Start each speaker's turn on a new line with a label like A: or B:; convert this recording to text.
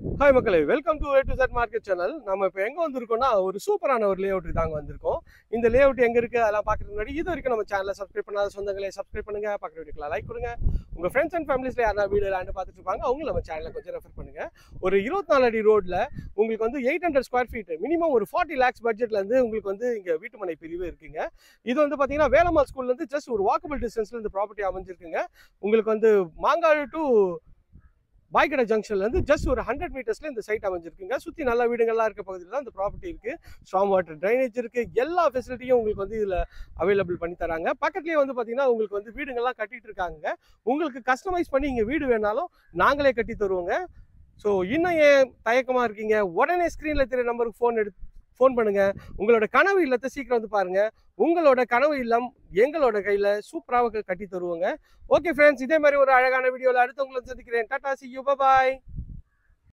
A: hi மக்களே welcome to to set market channel நம்ம இப்போ எங்கே வந்திருக்கோம்னா ஒரு சூப்பரான ஒரு லே அவுட்டுக்கு தாங்க வந்திருக்கோம் இந்த லே அவுட் எங்கே இருக்குது அதெல்லாம் பார்க்கறதுக்கு முன்னாடி இது வரைக்கும் நம்ம சேனலை சப்ஸ்கிரைப் பண்ணாத சொந்தங்களே சப்ஸ்கிரைப் பண்ணுங்க பக்கத்து வீட்டுக்குலாம் லைக் கொடுங்க உங்கள் ஃப்ரெண்ட்ஸ் அண்ட் ஃபேமிலிஸில் யாரா வீடியோ லேண்டு பார்த்துட்டு இருப்பாங்க அவங்களும் நம்ம சேனலை கொஞ்சம் ரெஃபர் பண்ணுங்க ஒரு இருபத்தி நாலு அடி ரோட்டில் உங்களுக்கு வந்து eight hundred square feet minimum ஒரு ஃபார்ட்டி லேக்ஸ் பட்ஜெட்லேருந்து உங்களுக்கு வந்து இங்கே வீட்டுமனை பிரிவு இருக்குங்க இது வந்து பார்த்தீங்கன்னா வேலம்மாள் ஸ்கூல்லேருந்து ஜஸ்ட் ஒரு வாக்கபிள் டிஸ்டன்ஸில் இந்த ப்ராப்பர்ட்டி அமைஞ்சிருக்குங்க உங்களுக்கு வந்து மாங்காடு டு பாய்கடை ஜங்ஷன்லேருந்து ஜஸ்ட் ஒரு ஹண்ட்ரட் மீட்டர்ஸ்ல இந்த சைட் அமைஞ்சிருக்குங்க சுற்றி நல்ல வீடுகள்லாம் இருக்க பகுதியில் தான் இந்த ப்ராப்பர்ட்டி இருக்குது ஸ்ட்ராங் வாட்டர் ட்ரைனேஜ் இருக்குது எல்லா ஃபெசிலிட்டியும் உங்களுக்கு வந்து இதில் அவைலபிள் பண்ணி தராங்க பக்கத்துலேயே வந்து பார்த்தீங்கன்னா உங்களுக்கு வந்து வீடுங்கள்லாம் கட்டிட்டு இருக்காங்க உங்களுக்கு கஸ்டமைஸ் பண்ணி இங்கே வீடு வேணாலும் நாங்களே கட்டி தருவோங்க ஸோ இன்னும் ஏன் தயக்கமாக இருக்கீங்க உடனே ஸ்க்ரீனில் தெரிய நம்பருக்கு ஃபோன் எடுத்து ஃபோன் பண்ணுங்க உங்களோட கனவு இல்லத்தை சீக்கிரம் வந்து பாருங்க உங்களோட கனவு இல்லம் எங்களோட கையில் சூப்பராக கட்டி தருவோங்க ஓகே ஃப்ரெண்ட்ஸ் இதே மாதிரி ஒரு அழகான வீடியோவில் அடுத்து உங்களை சந்திக்கிறேன் டாடா சி யூ பாய்